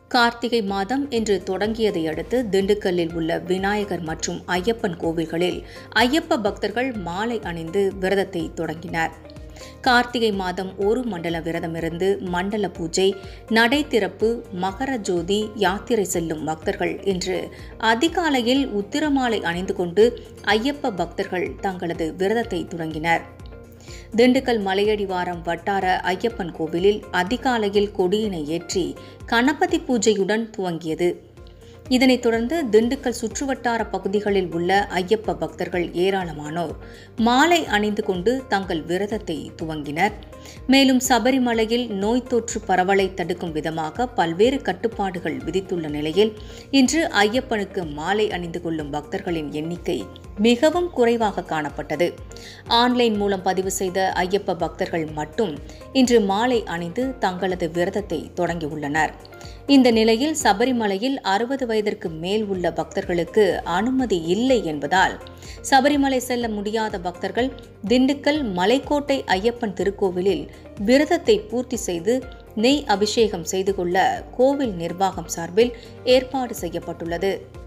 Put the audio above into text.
கார்த்திகை மாதம் இன்று தொடங்கியதை அடுத்து திண்டுக்கல்லில் உள்ள விநாயகர் மற்றும் ஐயப்பன் கோவில்களில் ஐயப்ப பக்தர்கள் மாலை அணிந்து விரதத்தை தொடங்கினர் கார்த்திகை மாதம் ஒரு மண்டல விரதமிருந்து மண்டல பூஜை நடை திறப்பு மகர ஜோதி யாத்திரை செல்லும் பக்தர்கள் இன்று அதிகாலையில் உத்திரமாலை அணிந்து கொண்டு ஐயப்ப பக்தர்கள் தங்களது விரதத்தை தொடங்கினர் திண்டுக்கல் மலையடிவாரம் வட்டார ஐயப்பன் கோவிலில் அதிகாலையில் கொடியினை ஏற்றி கணபதி பூஜையுடன் துவங்கியது இதனைத் தொடர்ந்து திண்டுக்கல் சுற்றுவட்டார பகுதிகளில் உள்ள ஐயப்ப பக்தர்கள் ஏராளமானோர் மாலை அணிந்து கொண்டு தங்கள் விரதத்தை துவங்கினர் மேலும் சபரிமலையில் நோய் தொற்று பரவலை தடுக்கும் விதமாக பல்வேறு கட்டுப்பாடுகள் விதித்துள்ள நிலையில் இன்று ஐயப்பனுக்கு மாலை அணிந்து கொள்ளும் பக்தர்களின் எண்ணிக்கை மிகவும் குறைவாக காணப்பட்டது ஆன்லைன் மூலம் பதிவு செய்த ஐயப்ப பக்தர்கள் மட்டும் இன்று மாலை அணிந்து தங்களது விரதத்தை தொடங்கியுள்ளனர் இந்த நிலையில் சபரிமலையில் அறுபது வயதிற்கு மேல் உள்ள பக்தர்களுக்கு அனுமதி இல்லை என்பதால் சபரிமலை செல்ல முடியாத பக்தர்கள் திண்டுக்கல் மலைக்கோட்டை ஐயப்பன் திருக்கோவிலில் விரதத்தை பூர்த்தி செய்து நெய் அபிஷேகம் செய்து கொள்ள கோவில் நிர்வாகம் சார்பில் ஏற்பாடு செய்யப்பட்டுள்ளது